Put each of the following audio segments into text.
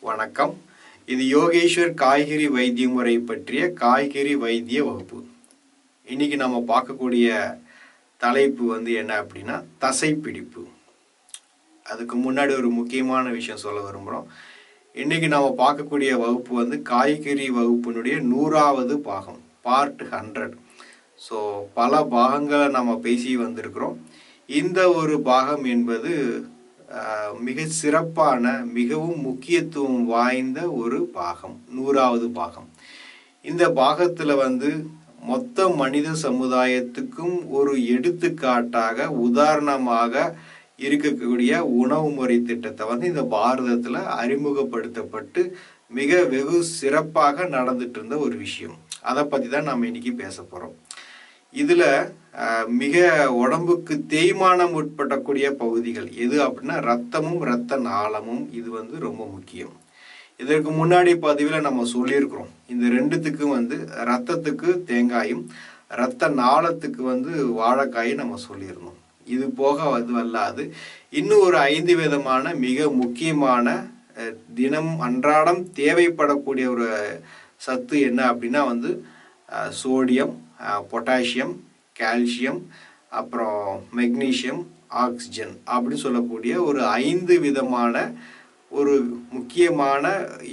வணக்கம் இது யோகேஸ்வர் காய்கறி வைத்திய முறை பற்றிய காய்கறி வைத்திய வகுப்பு இன்னைக்கு நம்ம பார்க்கக்கூடிய தலைப்பு வந்து என்ன அப்படின்னா தசைப்பிடிப்பு அதுக்கு முன்னாடி ஒரு முக்கியமான விஷயம் சொல்ல விரும்புகிறோம் இன்னைக்கு நம்ம பார்க்கக்கூடிய வகுப்பு வந்து காய்கறி வகுப்பினுடைய நூறாவது பாகம் பார்ட் ஹண்ட்ரட் ஸோ பல பாகங்களை நம்ம பேசி வந்திருக்கிறோம் இந்த ஒரு பாகம் என்பது ஆஹ், மிக சிறப்பான மிகவும் முக்கியத்துவம் வாய்ந்த ஒரு பாகம் நூறாவது பாகம் இந்த பாகத்தில் வந்து மொத்த மனித சமுதாயத்துக்கும் ஒரு எடுத்துக்காட்டாக உதாரணமாக இருக்கக்கூடிய உணவு முறை திட்டத்தை வந்து இந்த பாரதத்தில் அறிமுகப்படுத்தப்பட்டு மிக வெகு சிறப்பாக நடந்துட்டு இருந்த ஒரு விஷயம் அதை பற்றி தான் நம்ம இன்னைக்கு பேச போகிறோம் இதில் மிக உடம்புக்கு தேய்மானம் உட்படக்கூடிய பகுதிகள் எது அப்படின்னா ரத்தமும் இரத்த நாளமும் இது வந்து ரொம்ப முக்கியம் இதற்கு முன்னாடி பதிவில் நம்ம சொல்லியிருக்கிறோம் இந்த ரெண்டுத்துக்கும் வந்து ரத்தத்துக்கு தேங்காயும் ரத்த நாளத்துக்கு வந்து வாழைக்காயும் நம்ம சொல்லியிருந்தோம் இது போக அது அல்லாது இன்னும் ஒரு ஐந்து விதமான மிக முக்கியமான அஹ், தினம் அன்றாடம் தேவைப்படக்கூடிய ஒரு சத்து என்ன அப்படின்னா வந்து அஹ், சோடியம் அஹ், பொட்டாசியம் கால்சியம் அப்புறம் மெக்னீசியம் ஆக்சிஜன் அப்படின்னு சொல்லக்கூடிய ஒரு ஐந்து விதமான ஒரு முக்கியமான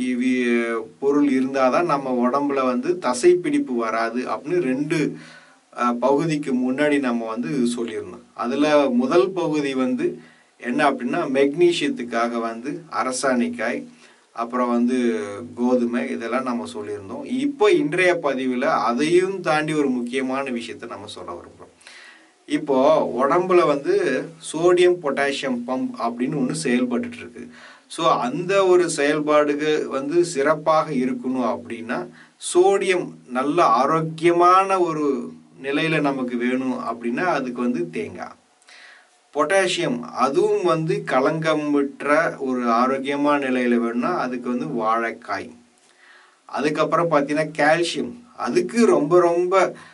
இவி- பொருள் இருந்தால் தான் நம்ம உடம்புல வந்து தசைப்பிடிப்பு வராது அப்படின்னு ரெண்டு அஹ், பகுதிக்கு முன்னாடி நம்ம வந்து சொல்லியிருந்தோம் அதில் முதல் பகுதி வந்து என்ன அப்படின்னா மெக்னீஷியத்துக்காக வந்து அரசாணிக்காய் அப்புறம் வந்து கோதுமை இதெல்லாம் நம்ம சொல்லியிருந்தோம் இப்போ இன்றைய பதிவில் அதையும் தாண்டி ஒரு முக்கியமான விஷயத்த நம்ம சொல்ல விரும்புகிறோம் இப்போ உடம்புல வந்து சோடியம் பொட்டாசியம் பம்ப் அப்படின்னு ஒன்று செயல்பட்டுட்டு இருக்கு ஸோ அந்த ஒரு செயல்பாடுகள் வந்து சிறப்பாக இருக்கணும் அப்படின்னா சோடியம் நல்ல ஆரோக்கியமான ஒரு நிலையில நமக்கு வேணும் அப்படின்னா அதுக்கு வந்து தேங்காய் பொட்டாசியம் அதுவும் வந்து களங்கமிற்ற ஒரு ஆரோக்கியமான நிலையில வேணும்னா அதுக்கு வந்து வாழைக்காய் அதுக்கப்புறம் பார்த்தீங்கன்னா கால்சியம் அதுக்கு ரொம்ப ரொம்ப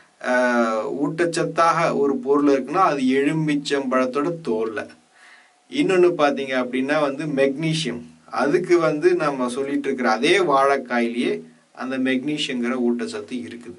ஆஹ், ஊட்டச்சத்தாக ஒரு பொருள் இருக்குன்னா அது எலுமிச்சம்பழத்தோட தோல்ல இன்னொன்று பார்த்தீங்க அப்படின்னா வந்து மெக்னீசியம் அதுக்கு வந்து நம்ம சொல்லிட்டு இருக்கிற அதே வாழைக்காயிலேயே அந்த மெக்னீசியங்கிற ஊட்டச்சத்து இருக்குது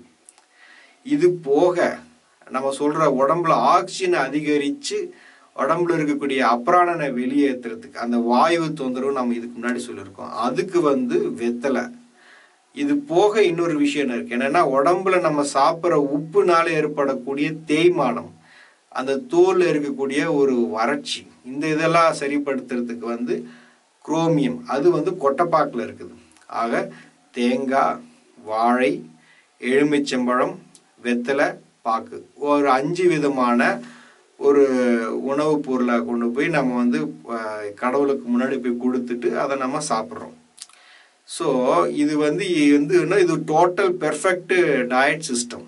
இது போக நம்ம சொல்ற உடம்புல ஆக்சிஜன் அதிகரிச்சு உடம்புல இருக்கக்கூடிய அப்ராணனை வெளியேற்றுறதுக்கு அந்த வாயு தொந்தரவு நம்ம இதுக்கு முன்னாடி சொல்லியிருக்கோம் அதுக்கு வந்து வெத்தலை இது போக இன்னொரு விஷயம் என்ன இருக்கு என்னன்னா உடம்புல நம்ம சாப்பிட்ற உப்புனால ஏற்படக்கூடிய தேய்மானம் அந்த தோல்ல இருக்கக்கூடிய ஒரு வறட்சி இந்த இதெல்லாம் சரிப்படுத்துறதுக்கு வந்து குரோமியம் அது வந்து கொட்டைப்பாக்கில் இருக்குது ஆக தேங்காய் வாழை எலுமிச்சம்பழம் வெத்தலை பாக்கு ஒரு அஞ்சு விதமான ஒரு உணவுப் பொருளை கொண்டு போய் நம்ம வந்து அஹ், கடவுளுக்கு முன்னாடி போய் கொடுத்துட்டு அதை நம்ம சாப்பிட்றோம் ஸோ இது வந்து இ- வந்து என்ன இது டோட்டல் பெர்ஃபெக்ட் டயட் சிஸ்டம்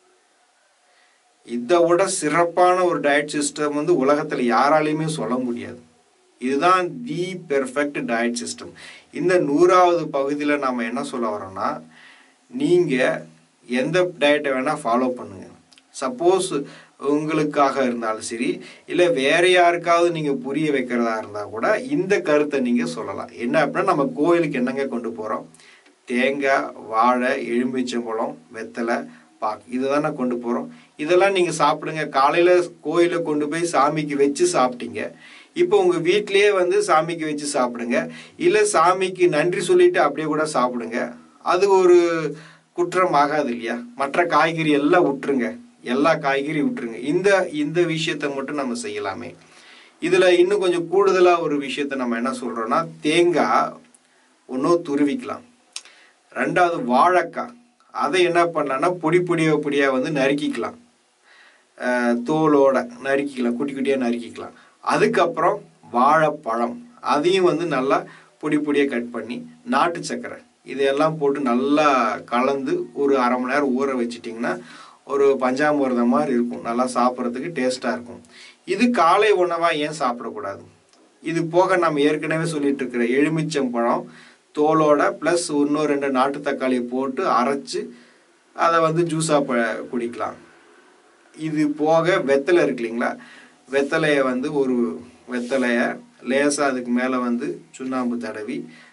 இதை விட சிறப்பான ஒரு டயட் சிஸ்டம் வந்து உலகத்தில் யாராலையுமே சொல்ல முடியாது இதுதான் தி பெர்ஃபெக்ட் டயட் சிஸ்டம் இந்த நூறாவது பகுதியில் நம்ம என்ன சொல்ல வரோம்னா நீங்கள் எந்த டயட்டை வேணால் ஃபாலோ பண்ணுங்க சப்போஸ் உங்களுக்காக இருந்தாலும் சரி இல்லை வேற யாருக்காவது நீங்கள் புரிய வைக்கிறதா இருந்தால் கூட இந்த கருத்தை நீங்கள் சொல்லலாம் என்ன அப்படின்னா நம்ம கோயிலுக்கு என்னங்க கொண்டு போகிறோம் தேங்காய் வாழை எலுமிச்சம்பழம் வெத்தலை பாக்கு இதை தானே கொண்டு போகிறோம் இதெல்லாம் நீங்கள் சாப்பிடுங்க காலையில் கோயிலில் கொண்டு போய் சாமிக்கு வச்சு சாப்பிட்டீங்க இப்போ உங்கள் வீட்டிலேயே வந்து சாமிக்கு வச்சு சாப்பிடுங்க இல்லை சாமிக்கு நன்றி சொல்லிட்டு அப்படியே கூட சாப்பிடுங்க அது ஒரு குற்றம் ஆகாது இல்லையா மற்ற காய்கறி எல்லாம் விட்டுருங்க எல்லா காய்கறி விட்டுருங்க இந்த இந்த விஷயத்தை மட்டும் நம்ம செய்யலாமே இதுல இன்னும் கொஞ்சம் கூடுதலா ஒரு விஷயத்த நம்ம என்ன சொல்றோம்னா தேங்காய் ஒன்றும் துருவிக்கலாம் ரெண்டாவது வாழைக்காய் அதை என்ன பண்ணலாம்னா பொடி பொடியா பொடியா வந்து நறுக்கிக்கலாம் அஹ் தோலோட நறுக்கிக்கலாம் குட்டி குட்டியாக நறுக்கிக்கலாம் அதுக்கப்புறம் வாழைப்பழம் அதையும் வந்து நல்லா பொடி பொடியாக கட் பண்ணி நாட்டு சர்க்கரை இதையெல்லாம் போட்டு நல்லா கலந்து ஒரு அரை மணி நேரம் ஊற வச்சிட்டிங்கன்னா ஒரு பஞ்சாமிர்தம் மாதிரி இருக்கும் நல்லா சாப்பிட்றதுக்கு டேஸ்ட்டாக இருக்கும் இது காலை உணவாக ஏன் சாப்பிடக்கூடாது இது போக நம்ம ஏற்கனவே சொல்லிட்டு இருக்கிற எலுமிச்சம்பழம் தோலோட ப்ளஸ் இன்னும் ரெண்டு நாட்டு தக்காளி போட்டு அரைச்சு அதை வந்து ஜூஸாக ப குடிக்கலாம் இது போக வெத்தலை இருக்கு இல்லைங்களா வெத்தலையை வந்து ஒரு வெத்தலையை லேசாக அதுக்கு மேலே வந்து சுண்ணாம்பு தடவி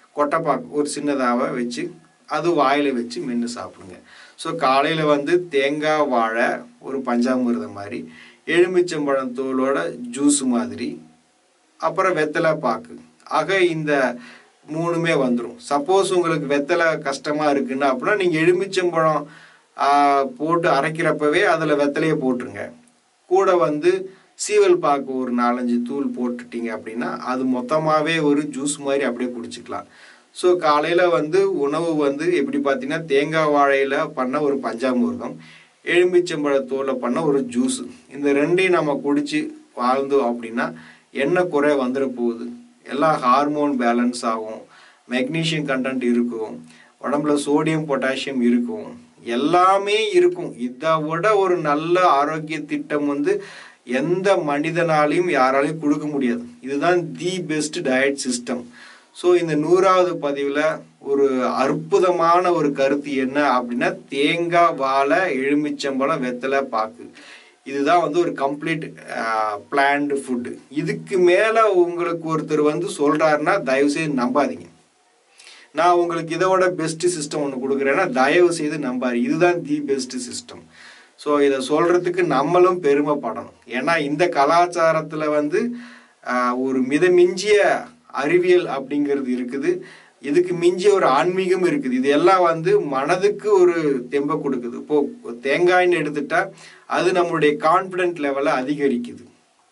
கொட்டைப்பாக்கு ஒரு சின்னதாக வச்சு அது வாயில் வச்சு மென்று சாப்பிடுங்க ஸோ காலையில் வந்து தேங்காய் வாழை ஒரு பஞ்சாமிர்தம் மாதிரி எலுமிச்சம்பழம் தோலோட ஜூஸ் மாதிரி அப்புறம் வெத்தலை பாக்கு ஆக இந்த மூணுமே வந்துடும் சப்போஸ் உங்களுக்கு வெத்தலை கஷ்டமாக இருக்குன்னா அப்படின்னா நீங்கள் எலுமிச்சம்பழம் ஆ, போட்டு அரைக்கிறப்பவே அதில் வெத்தலையை போட்டுருங்க கூட வந்து சீவல் பாக்கு ஒரு நாலஞ்சு தூள் போட்டுட்டீங்க அப்படின்னா அது மொத்தமாகவே ஒரு ஜூஸ் மாதிரி அப்படியே குடிச்சிக்கலாம் ஸோ காலையில் வந்து உணவு வந்து எப்படி பார்த்தீங்கன்னா தேங்காய் வாழையில் பண்ண ஒரு பஞ்சாமிர்தம் எலுமிச்சம்பழ தோலில் பண்ண ஒரு ஜூஸ் இந்த ரெண்டையும் நம்ம குடிச்சு வாழ்ந்தோம் அப்படின்னா என்ன குறை வந்துட போகுது எல்லாம் ஹார்மோன் பேலன்ஸ் ஆகும் மெக்னீஷியம் கண்டென்ட் இருக்கும் உடம்புல சோடியம் பொட்டாசியம் இருக்கும் எல்லாமே இருக்கும் இதை விட ஒரு நல்ல ஆரோக்கிய திட்டம் வந்து எந்த மனிதனாலையும் யாராலையும் கொடுக்க முடியாது இதுதான் the best diet system so இந்த நூறாவது பதிவில் ஒரு அற்புதமான ஒரு கருத்து என்ன அப்படின்னா தேங்காய் வாழை எலுமிச்சம்பழம் வெத்தலை பாக்கு இதுதான் வந்து ஒரு கம்ப்ளீட் பிளான்டு ஃபுட்டு இதுக்கு மேலே உங்களுக்கு ஒருத்தர் வந்து சொல்கிறாருன்னா தயவுசெய்து நம்பாதீங்க நான் உங்களுக்கு இதோட பெஸ்ட் சிஸ்டம் ஒன்று கொடுக்குறேன்னா தயவு செய்து நம்பாரு இதுதான் தி பெஸ்ட் சிஸ்டம் ஸோ இதை சொல்கிறதுக்கு நம்மளும் பெருமைப்படணும் ஏன்னா இந்த கலாச்சாரத்தில் வந்து ஆஹ், ஒரு மிதமிஞ்சிய அறிவியல் அப்படிங்கிறது இருக்குது இதுக்கு மிஞ்சிய ஒரு ஆன்மீகம் இருக்குது இது எல்லாம் வந்து மனதுக்கு ஒரு தெம்பை கொடுக்குது இப்போ தேங்காய்னு எடுத்துட்டா அது நம்மளுடைய கான்ஃபிடென்ட் லெவலை அதிகரிக்குது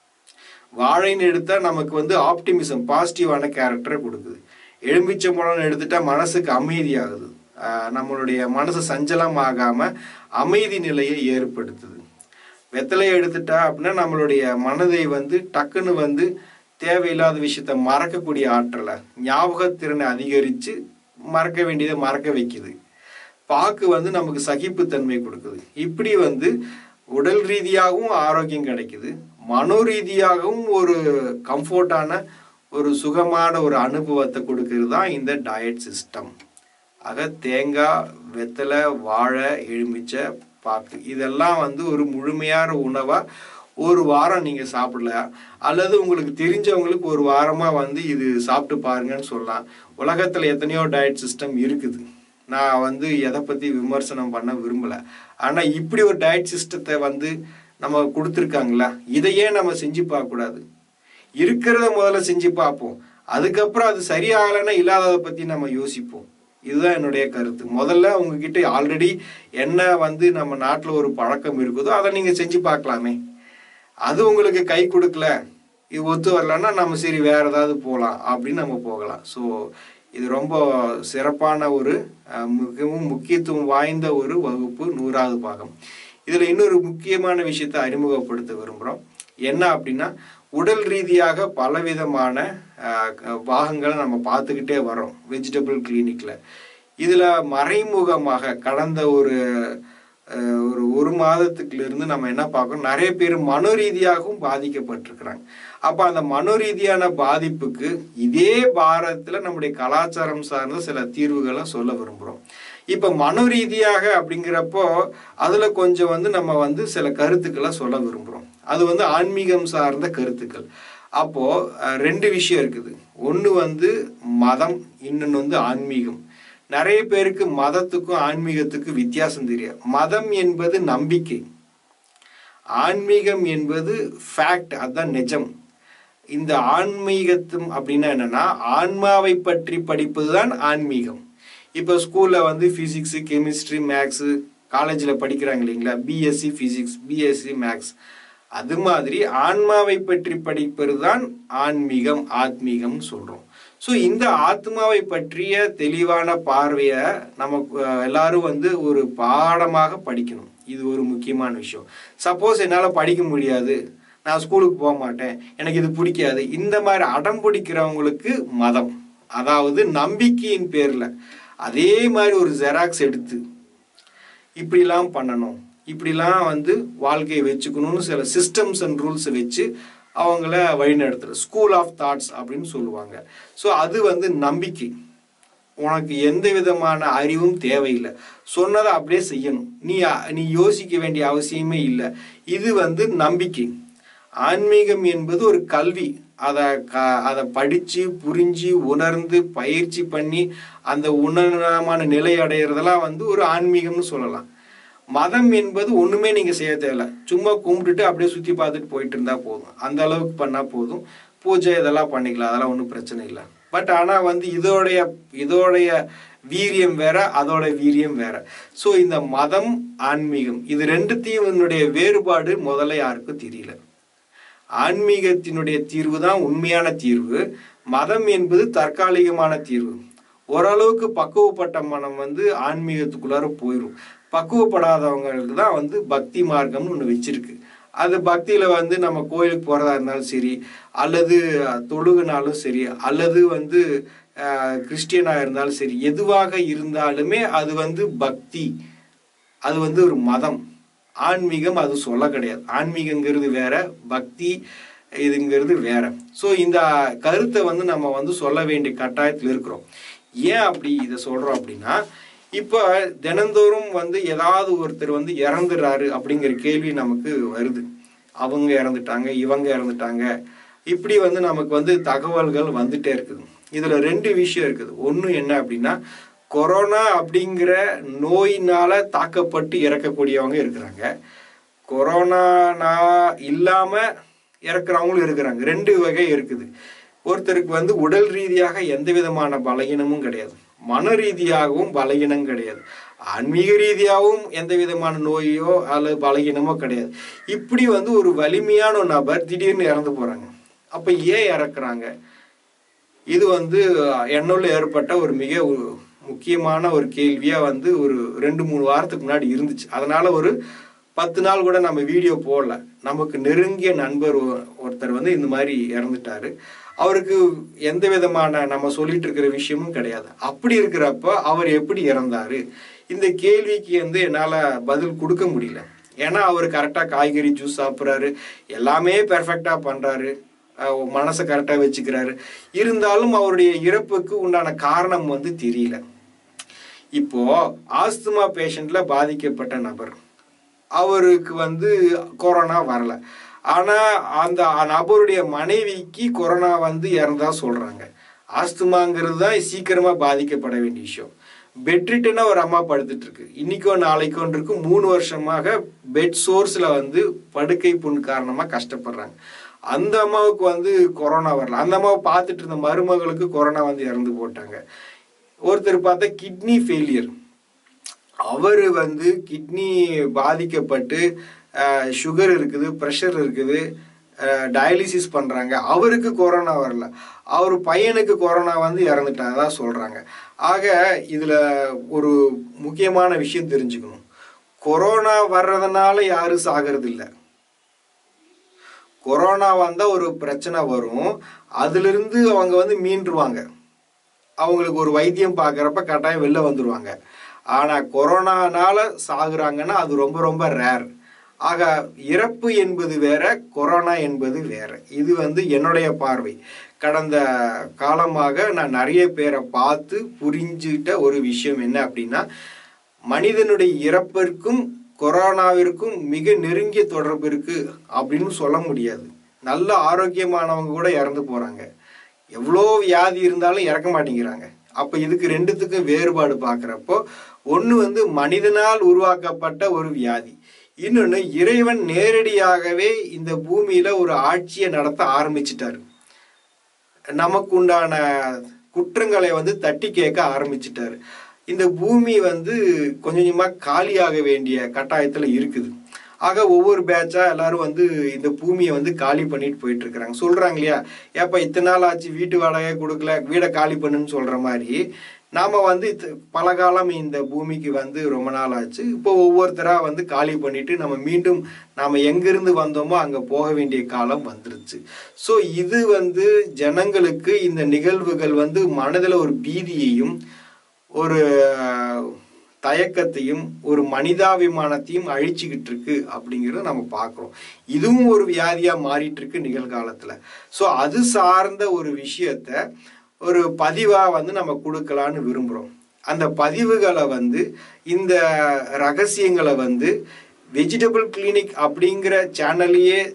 வாழைன்னு எடுத்தா நமக்கு வந்து ஆப்டிமிசம் பாசிட்டிவான கேரக்டரை கொடுக்குது எலுமிச்சம்பழம்னு எடுத்துட்டா மனசுக்கு அமைதியாகுது ஆஹ் நம்மளுடைய மனசு சஞ்சலம் ஆகாம அமைதி நிலையை ஏற்படுத்துது வெத்தலையை எடுத்துட்டா அப்படின்னா நம்மளுடைய மனதை வந்து டக்குன்னு வந்து தேவையில்லாத விஷயத்த மறக்கக்கூடிய ஆற்றலை ஞாபகத்திறனை அதிகரித்து மறக்க வேண்டியதை மறக்க வைக்குது பாக்கு வந்து நமக்கு சகிப்புத்தன்மை கொடுக்குது இப்படி வந்து உடல் ரீதியாகவும் ஆரோக்கியம் கிடைக்குது மனோ ரீதியாகவும் ஒரு கம்ஃபர்டான ஒரு சுகமான ஒரு அனுபவத்தை கொடுக்கறது தான் இந்த டயட் சிஸ்டம் ஆக தேங்காய் வெத்தலை வாழை எலுமிச்சை பாக்கு இதெல்லாம் வந்து ஒரு முழுமையான உணவாக ஒரு வாரம் நீங்கள் சாப்பிடலாம் அல்லது உங்களுக்கு தெரிஞ்சவங்களுக்கு ஒரு வாரமாக வந்து இது சாப்பிட்டு பாருங்கன்னு சொல்லலாம் உலகத்தில் எத்தனையோ டயட் சிஸ்டம் இருக்குது நான் வந்து எதை பற்றி விமர்சனம் பண்ண விரும்பலை ஆனால் இப்படி ஒரு டயட் சிஸ்டத்தை வந்து நம்ம கொடுத்துருக்காங்களா இதையே நம்ம செஞ்சு பார்க்கக்கூடாது இருக்கிறத முதல்ல செஞ்சு பார்ப்போம் அதுக்கப்புறம் அது சரியாகலைன்னா இல்லாததை பற்றி நம்ம யோசிப்போம் இதுதான் என்னுடைய கருத்து முதல்ல உங்ககிட்ட ஆல்ரெடி என்ன வந்து நம்ம நாட்டில் ஒரு பழக்கம் இருக்குதோ அதை நீங்கள் செஞ்சு பார்க்கலாமே அது உங்களுக்கு கை கொடுக்கல இது ஒத்து வரலன்னா நம்ம சரி வேற ஏதாவது போகலாம் அப்படின்னு நம்ம போகலாம் ஸோ இது ரொம்ப சிறப்பான ஒரு அஹ், மிகவும் முக்கியத்துவம் வாய்ந்த ஒரு வகுப்பு நூறாவது பாகம் இதில் இன்னொரு முக்கியமான விஷயத்தை அறிமுகப்படுத்த விரும்புகிறோம் என்ன அப்படின்னா உடல் ரீதியாக பலவிதமான அஹ், க- பாகங்களை நம்ம பார்த்துக்கிட்டே வரோம் வெஜிடபிள் கிளினிக்கில் இதில் மறைமுகமாக கடந்த ஒரு அஹ், ஒரு ஒரு மாதத்துக்குல இருந்து நம்ம என்ன பார்க்கறோம் நிறைய பேர் மனோ ரீதியாகவும் பாதிக்கப்பட்டிருக்கிறாங்க அப்போ அந்த மனோ ரீதியான பாதிப்புக்கு இதே பாரத்தில் நம்முடைய கலாச்சாரம் சார்ந்த சில தீர்வுகளை சொல்ல விரும்புகிறோம் இப்போ மனோ ரீதியாக அப்படிங்கிறப்போ அதில் கொஞ்சம் வந்து நம்ம வந்து சில கருத்துக்களை சொல்ல விரும்புகிறோம் அது வந்து ஆன்மீகம் சார்ந்த கருத்துக்கள் அப்போ அஹ், ரெண்டு விஷயம் இருக்குது ஒன்று வந்து மதம் இன்னொன்று வந்து ஆன்மீகம் நிறைய பேருக்கு மதத்துக்கும் ஆன்மீகத்துக்கும் வித்தியாசம் தெரியாது மதம் என்பது நம்பிக்கை ஆன்மீகம் என்பது ஃபேக்ட் அதுதான் நிஜம் இந்த ஆன்மீகத்தும் அப்படின்னா என்னன்னா ஆன்மாவை பற்றி படிப்பது தான் ஆன்மீகம் இப்போ ஸ்கூலில் வந்து ஃபிசிக்ஸு கெமிஸ்ட்ரி மேக்ஸு காலேஜில் படிக்கிறாங்க இல்லைங்களா பிஎஸ்சி ஃபிசிக்ஸ் பிஎஸ்சி மேக்ஸ் அது மாதிரி ஆன்மாவை பற்றி படிப்பது தான் ஆன்மீகம் ஆத்மீகம் சொல்கிறோம் ஸோ இந்த ஆத்மாவை பற்றிய தெளிவான பார்வையை நமக்கு அஹ், எல்லாரும் வந்து ஒரு பாடமாக படிக்கணும் இது ஒரு முக்கியமான விஷயம் சப்போஸ் என்னால் படிக்க முடியாது நான் ஸ்கூலுக்கு போக மாட்டேன் எனக்கு இது பிடிக்காது இந்த மாதிரி அடம் பிடிக்கிறவங்களுக்கு மதம் அதாவது நம்பிக்கையின் பேரில் அதே மாதிரி ஒரு ஜெராக்ஸ் எடுத்து இப்படிலாம் பண்ணணும் இப்படிலாம் வந்து வாழ்க்கையை வச்சுக்கணும்னு சில சிஸ்டம்ஸ் அண்ட் ரூல்ஸை வச்சு அவங்கள வழிநடத்துற ஸ்கூல் ஆஃப் தாட்ஸ் அப்படின்னு சொல்லுவாங்க ஸோ அது வந்து நம்பிக்கை உனக்கு எந்த விதமான அறிவும் தேவையில்லை சொன்னதை அப்படியே செய்யணும் நீ நீ யோசிக்க வேண்டிய அவசியமே இல்லை இது வந்து நம்பிக்கை ஆன்மீகம் என்பது ஒரு கல்வி அதை க அதை படித்து புரிஞ்சு உணர்ந்து பயிற்சி பண்ணி அந்த உணர்மான நிலை அடையிறதெல்லாம் வந்து ஒரு ஆன்மீகம்னு சொல்லலாம் மதம் என்பது ஒன்றுமே நீங்கள் செய்ய தேவையில்ல சும்மா கும்பிட்டுட்டு அப்படியே சுற்றி பார்த்துட்டு போயிட்டு இருந்தால் போதும் அந்த அளவுக்கு பண்ணால் போதும் பூஜை இதெல்லாம் பண்ணிக்கலாம் அதெல்லாம் ஒன்றும் பிரச்சனை இல்லை பட் ஆனால் வந்து இதோடைய இதோடைய வீரியம் வேற அதோட வீரியம் வேற ஸோ இந்த மதம் ஆன்மீகம் இது ரெண்டுத்தையும் என்னுடைய வேறுபாடு முதல்ல யாருக்கும் தெரியல ஆன்மீகத்தினுடைய தீர்வு தான் உண்மையான தீர்வு மதம் என்பது தற்காலிகமான தீர்வு ஓரளவுக்கு பக்குவப்பட்ட மனம் வந்து ஆன்மீகத்துக்குள்ளார போயிடும் பக்குவப்படாதவங்களுக்கு தான் வந்து பக்தி மார்க்கம்னு ஒன்று வச்சிருக்கு அது பக்தியில் வந்து நம்ம கோயிலுக்கு போகிறதா இருந்தாலும் சரி அல்லது தொழுகுனாலும் சரி அல்லது வந்து கிறிஸ்டியனாக இருந்தாலும் சரி எதுவாக இருந்தாலுமே அது வந்து பக்தி அது வந்து ஒரு மதம் ஆன்மீகம் அது சொல்ல கிடையாது ஆன்மீகங்கிறது வேற பக்தி இதுங்கிறது வேற ஸோ இந்த கருத்தை வந்து நம்ம வந்து சொல்ல வேண்டிய கட்டாயத்தில் இருக்கிறோம் ஏன் அப்படி இதை சொல்கிறோம் அப்படின்னா இப்போ தினந்தோறும் வந்து ஏதாவது ஒருத்தர் வந்து இறந்துடுறாரு அப்படிங்கிற கேள்வி நமக்கு வருது அவங்க இறந்துட்டாங்க இவங்க இறந்துட்டாங்க இப்படி வந்து நமக்கு வந்து தகவல்கள் வந்துட்டே இருக்குது இதில் ரெண்டு விஷயம் இருக்குது ஒன்று என்ன அப்படின்னா கொரோனா அப்படிங்கிற நோயினால தாக்கப்பட்டு இறக்கக்கூடியவங்க இருக்கிறாங்க கொரோனா இல்லாம இறக்குறவங்களும் இருக்கிறாங்க ரெண்டு வகை இருக்குது ஒருத்தருக்கு வந்து உடல் ரீதியாக எந்த விதமான பலகீனமும் கிடையாது மன ரீதியாகவும் பலகீனம் கிடையாது ஆன்மீக ரீதியாகவும் எந்த விதமான நோயோ அல்லது பலகீனமோ கிடையாது இப்படி வந்து ஒரு வலிமையான ஒரு நபர் திடீர்னு இறந்து போறாங்க அப்ப ஏன் இறக்குறாங்க இது வந்து என்னுள்ள ஏற்பட்ட ஒரு மிக ஒரு முக்கியமான ஒரு கேள்வியா வந்து ஒரு ரெண்டு மூணு வாரத்துக்கு முன்னாடி இருந்துச்சு அதனால ஒரு பத்து நாள் கூட நம்ம வீடியோ போடல நமக்கு நெருங்கிய நண்பர் ஒ- ஒருத்தர் வந்து இந்த மாதிரி இறந்துட்டாரு அவருக்கு எந்த விதமான நம்ம சொல்லிட்டு இருக்கிற விஷயமும் கிடையாது அப்படி இருக்கிறப்ப அவர் எப்படி இறந்தாரு இந்த கேள்விக்கு வந்து என்னால பதில் கொடுக்க முடியல ஏன்னா அவர் கரெக்டா காய்கறி ஜூஸ் சாப்பிட்றாரு எல்லாமே பெர்ஃபெக்டா பண்றாரு அஹ் மனசை கரெக்டா வச்சுக்கிறாரு இருந்தாலும் அவருடைய இறப்புக்கு உண்டான காரணம் வந்து தெரியல இப்போ ஆஸ்துமா பேஷண்ட்ல பாதிக்கப்பட்ட நபர் அவருக்கு வந்து கொரோனா வரல ஆனா அந்த நபருடைய மனைவிக்கு கொரோனா வந்து இறந்தா சொல்றாங்க ஆஸ்துமாங்கிறது தான் சீக்கிரமா பாதிக்கப்பட வேண்டிய விஷயம் பெட்ரிட்டனா ஒரு அம்மா படுத்துட்டு இருக்கு இன்னைக்கோ நாளைக்கோ இருக்கு மூணு வருஷமாக பெட் சோர்ஸ்ல வந்து படுக்கை புண் காரணமா கஷ்டப்படுறாங்க அந்த அம்மாவுக்கு வந்து கொரோனா வரல அந்த அம்மாவை பார்த்துட்டு இருந்த மருமகளுக்கு கொரோனா வந்து இறந்து போட்டாங்க ஒருத்தர் பார்த்தா கிட்னி ஃபெயிலியர் அவர் வந்து கிட்னி பாதிக்கப்பட்டு சுகர் இருக்குது ப்ரெஷர் இருக்குது டயாலிசிஸ் பண்ணுறாங்க அவருக்கு கொரோனா வரல அவர் பையனுக்கு கொரோனா வந்து இறந்துட்டாங்க தான் சொல்கிறாங்க ஆக இதில் ஒரு முக்கியமான விஷயம் தெரிஞ்சுக்கணும் கொரோனா வர்றதுனால யாரும் சாகிறது இல்லை கொரோனா வந்தால் ஒரு பிரச்சனை வரும் அதிலிருந்து அவங்க வந்து மீண்டுருவாங்க அவங்களுக்கு ஒரு வைத்தியம் பார்க்குறப்ப கட்டாயம் வெளில வந்துடுவாங்க ஆனால் கொரோனானால சாகுறாங்கன்னா அது ரொம்ப ரொம்ப ரேர் ஆக இறப்பு என்பது வேற கொரோனா என்பது வேற இது வந்து என்னுடைய பார்வை கடந்த காலமாக நான் நிறைய பேரை பார்த்து புரிஞ்சுக்கிட்ட ஒரு விஷயம் என்ன அப்படின்னா மனிதனுடைய இறப்பிற்கும் கொரோனாவிற்கும் மிக நெருங்கிய தொடர்பு இருக்கு அப்படின்னு சொல்ல முடியாது நல்ல ஆரோக்கியமானவங்க கூட இறந்து போறாங்க எவ்வளோ வியாதி இருந்தாலும் இறக்க மாட்டேங்கிறாங்க அப்ப இதுக்கு ரெண்டுத்துக்கும் வேறுபாடு பார்க்குறப்போ ஒன்று வந்து மனிதனால் உருவாக்கப்பட்ட ஒரு வியாதி இன்னொன்று இறைவன் நேரடியாகவே இந்த பூமியில ஒரு ஆட்சியை நடத்த ஆரம்பிச்சிட்டாரு நமக்கு உண்டான குற்றங்களை வந்து தட்டி கேட்க ஆரம்பிச்சிட்டாரு இந்த பூமி வந்து கொஞ்சம் கொஞ்சமாக காலியாக வேண்டிய கட்டாயத்தில் இருக்குது ஆக ஒவ்வொரு பேட்சா எல்லாரும் வந்து இந்த பூமியை வந்து காலி பண்ணிட்டு போயிட்டு இருக்கிறாங்க சொல்றாங்க இல்லையா ஏப்பா இத்தனை நாள் ஆச்சு வீட்டு வாடகை கொடுக்கல வீடை காலி பண்ணுன்னு சொல்ற மாதிரி நாம வந்து இத்த- பல காலம் இந்த பூமிக்கு வந்து ரொம்ப நாள் ஆச்சு இப்போ ஒவ்வொருத்தரா வந்து காலி பண்ணிட்டு நம்ம மீண்டும் நாம எங்கிருந்து வந்தோமோ அங்க போக வேண்டிய காலம் வந்துருச்சு ஸோ இது வந்து ஜனங்களுக்கு இந்த நிகழ்வுகள் வந்து மனதில் ஒரு பீதியையும் ஒரு அஹ், தயக்கத்தையும் ஒரு மனிதாபிமானத்தையும் அழிச்சுக்கிட்டு இருக்கு அப்படிங்கிறத நம்ம பார்க்குறோம் இதுவும் ஒரு வியாதியா மாறிட்டு இருக்கு நிகழ்காலத்துல ஸோ அது சார்ந்த ஒரு விஷயத்த ஒரு பதிவா வந்து நம்ம கொடுக்கலான்னு விரும்புகிறோம் அந்த பதிவுகளை வந்து இந்த ரகசியங்களை வந்து வெஜிடபிள் கிளினிக் அப்படிங்கிற சேனல்லையே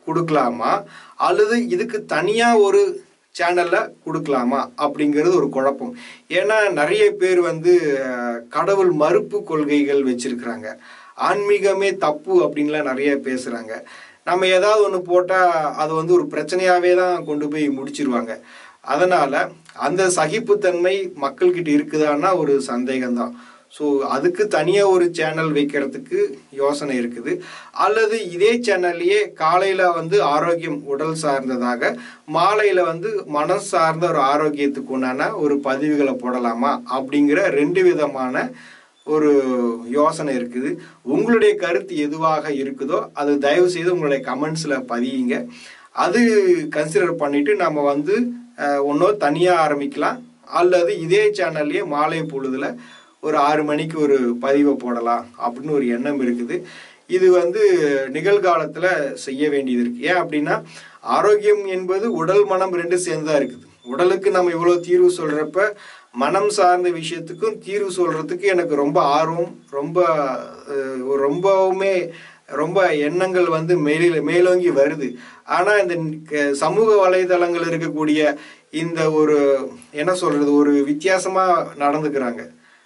கொடுக்கலாமா அல்லது இதுக்கு தனியாக ஒரு சேனலில் கொடுக்கலாமா அப்படிங்கிறது ஒரு குழப்பம் ஏன்னா நிறைய பேர் வந்து அஹ், கடவுள் மறுப்பு கொள்கைகள் வச்சிருக்கிறாங்க ஆன்மீகமே தப்பு அப்படின்லாம் நிறைய பேசுகிறாங்க நம்ம ஏதாவது ஒன்று போட்டால் அது வந்து ஒரு பிரச்சனையாகவே தான் கொண்டு போய் முடிச்சிருவாங்க அதனால் அந்த சகிப்புத்தன்மை மக்கள்கிட்ட இருக்குதான்னா ஒரு சந்தேகம்தான் ஸோ அதுக்கு தனியாக ஒரு சேனல் வைக்கிறதுக்கு யோசனை இருக்குது அல்லது இதே சேனல்லையே காலையில் வந்து ஆரோக்கியம் உடல் சார்ந்ததாக மாலையில் வந்து மனம் சார்ந்த ஒரு ஆரோக்கியத்துக்கு உண்டான ஒரு பதிவுகளை போடலாமா அப்படிங்கிற ரெண்டு விதமான ஒரு யோசனை இருக்குது உங்களுடைய கருத்து எதுவாக இருக்குதோ அது தயவு செய்து உங்களுடைய கமெண்ட்ஸில் பதியுங்க அது கன்சிடர் பண்ணிட்டு நம்ம வந்து ஒன்றோ தனியாக ஆரம்பிக்கலாம் அல்லது இதே சேனல்லையே மாலை பொழுதுல ஒரு ஆறு மணிக்கு ஒரு பதிவை போடலாம் அப்படின்னு ஒரு எண்ணம் இருக்குது இது வந்து நிகழ்காலத்தில் செய்ய வேண்டியது இருக்கு ஏன் அப்படின்னா ஆரோக்கியம் என்பது உடல் மனம் ரெண்டு சேர்ந்து தான் இருக்குது உடலுக்கு நம்ம இவ்வளோ தீர்வு சொல்கிறப்ப மனம் சார்ந்த விஷயத்துக்கும் தீர்வு சொல்கிறதுக்கு எனக்கு ரொம்ப ஆர்வம் ரொம்ப அஹ், ரொம்பவுமே ரொம்ப எண்ணங்கள் வந்து மேலில் மேலோங்கி வருது ஆனால் இந்த க- சமூக வலைதளங்கள் இருக்கக்கூடிய இந்த ஒரு என்ன சொல்கிறது ஒரு வித்தியாசமாக நடந்துக்கிறாங்க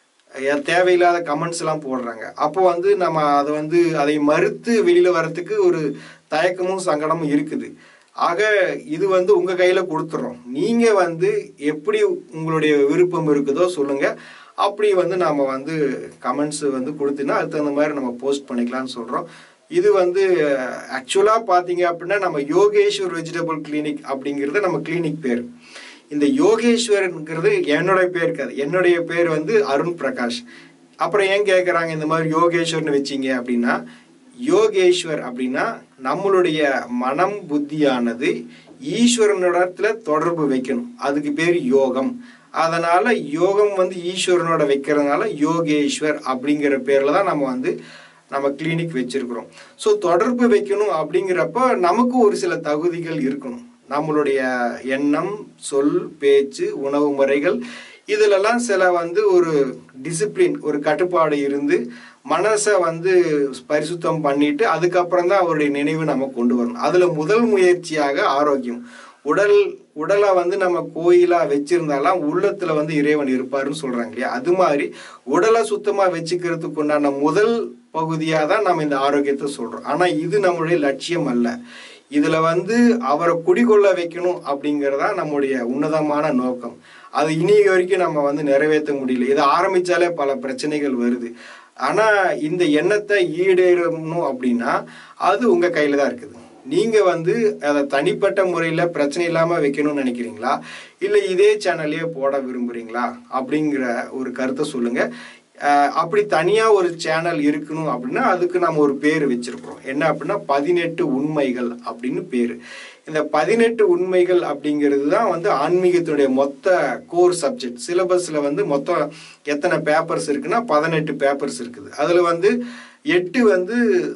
ஏ- தேவையில்லாத கமெண்ட்ஸ் எல்லாம் போடுறாங்க அப்போ வந்து நம்ம அதை வந்து அதை மறுத்து வெளியில வரத்துக்கு ஒரு தயக்கமும் சங்கடமும் இருக்குது ஆக இது வந்து உங்க கையில கொடுத்துறோம் நீங்க வந்து எப்படி உங்களுடைய விருப்பம் இருக்குதோ சொல்லுங்க அப்படி வந்து நாம வந்து கமெண்ட்ஸ் வந்து கொடுத்தீங்கன்னா அதுக்கு தகுந்த மாதிரி நம்ம போஸ்ட் பண்ணிக்கலாம்னு சொல்றோம் இது வந்து ஆக்சுவலாக பார்த்தீங்க அப்படின்னா நம்ம யோகேஸ்வர் வெஜிடபிள் கிளினிக் அப்படிங்கிறது நம்ம கிளினிக் பேர் இந்த யோகேஸ்வரனுங்கிறது என்னுடைய பேர் இருக்காது என்னுடைய பேர் வந்து அருண் பிரகாஷ் அப்புறம் ஏன் கேட்குறாங்க இந்த மாதிரி யோகேஸ்வர்னு வச்சீங்க அப்படின்னா யோகேஸ்வர் அப்படின்னா நம்மளுடைய மனம் புத்தியானது ஈஸ்வரனிடத்துல தொடர்பு வைக்கணும் அதுக்கு பேர் யோகம் அதனால யோகம் வந்து ஈஸ்வரனோட வைக்கிறதுனால யோகேஸ்வர் அப்படிங்கிற பேர்ல தான் நம்ம வந்து நம்ம கிளினிக் வச்சிருக்கிறோம் ஸோ தொடர்பு வைக்கணும் அப்படிங்கிறப்ப நமக்கு ஒரு சில தகுதிகள் இருக்கணும் நம்மளுடைய எண்ணம் சொல் பேச்சு உணவு முறைகள் இதிலெல்லாம் சில வந்து ஒரு டிசிப்ளின் ஒரு கட்டுப்பாடு இருந்து மனசை வந்து பரிசுத்தம் பண்ணிட்டு அதுக்கப்புறம் தான் அவருடைய நினைவு நம்ம கொண்டு வரணும் அதுல முதல் முயற்சியாக ஆரோக்கியம் உடல் உடலை வந்து நம்ம கோயிலா வச்சிருந்தாலாம் உள்ளத்துல வந்து இறைவன் இருப்பாருன்னு சொல்றாங்க இல்லையா அது மாதிரி உடலை சுத்தமா வச்சுக்கிறதுக்கு உண்டான முதல் பகுதியாக தான் நம்ம இந்த ஆரோக்கியத்தை சொல்றோம் ஆனா இது நம்மளுடைய லட்சியம் அல்ல இதுல வந்து அவரை குடிகொள்ள வைக்கணும் அப்படிங்கறதா நம்முடைய உன்னதமான நோக்கம் அது இனி வரைக்கும் நம்ம வந்து நிறைவேற்ற முடியல இதை ஆரம்பிச்சாலே பல பிரச்சனைகள் வருது ஆனா இந்த எண்ணத்தை ஈடேறணும் அப்படின்னா அது உங்க கையில தான் இருக்குது நீங்க வந்து அதை தனிப்பட்ட முறையில பிரச்சனை இல்லாம வைக்கணும்னு நினைக்கிறீங்களா இல்ல இதே சேனல்லையே போட விரும்புறீங்களா அப்படிங்கிற ஒரு கருத்தை சொல்லுங்க அஹ் அப்படி தனியா ஒரு சேனல் இருக்கணும் அப்படின்னா அதுக்கு நம்ம ஒரு பேர் வச்சிருக்கிறோம் என்ன அப்படின்னா பதினெட்டு உண்மைகள் அப்படின்னு பேரு இந்த பதினெட்டு உண்மைகள் அப்படிங்கிறது தான் வந்து ஆன்மீகத்தினுடைய மொத்த கோர் சப்ஜெக்ட் சிலபஸ்ல வந்து மொத்தம் எத்தனை பேப்பர்ஸ் இருக்குன்னா பதினெட்டு பேப்பர்ஸ் இருக்குது அதுல வந்து எட்டு வந்து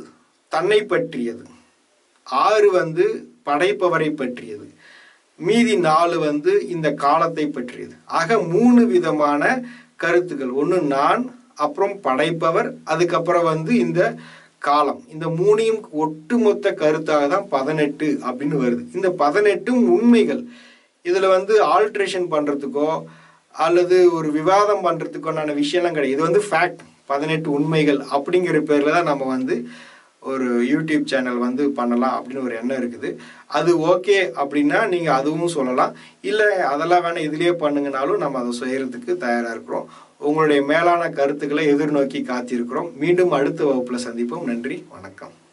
தன்னை பற்றியது ஆறு வந்து படைப்பவரை பற்றியது மீதி நாலு வந்து இந்த காலத்தை பற்றியது ஆக மூணு விதமான கருத்துக்கள் ஒன்று நான் அப்புறம் படைப்பவர் அதுக்கப்புறம் வந்து இந்த காலம் இந்த மூணையும் ஒட்டுமொத்த கருத்தாக தான் பதினெட்டு அப்படின்னு வருது இந்த பதினெட்டும் உண்மைகள் இதுல வந்து ஆல்ட்ரேஷன் பண்றதுக்கோ அல்லது ஒரு விவாதம் பண்றதுக்கோனான விஷயம்லாம் கிடையாது இது வந்து ஃபேக்ட் பதினெட்டு உண்மைகள் அப்படிங்கிற பேர்ல தான் நம்ம வந்து ஒரு யூடியூப் சேனல் வந்து பண்ணலாம் அப்படின்னு ஒரு எண்ணம் இருக்குது அது ஓகே அப்படின்னா நீங்கள் அதுவும் சொல்லலாம் இல்லை அதெல்லாம் வேணால் இதுலேயே பண்ணுங்கனாலும் நம்ம அதை செய்கிறதுக்கு தயாராக இருக்கிறோம் உங்களுடைய மேலான கருத்துக்களை எதிர்நோக்கி காத்திருக்கிறோம் மீண்டும் அடுத்த வகுப்பில் சந்திப்போம் நன்றி வணக்கம்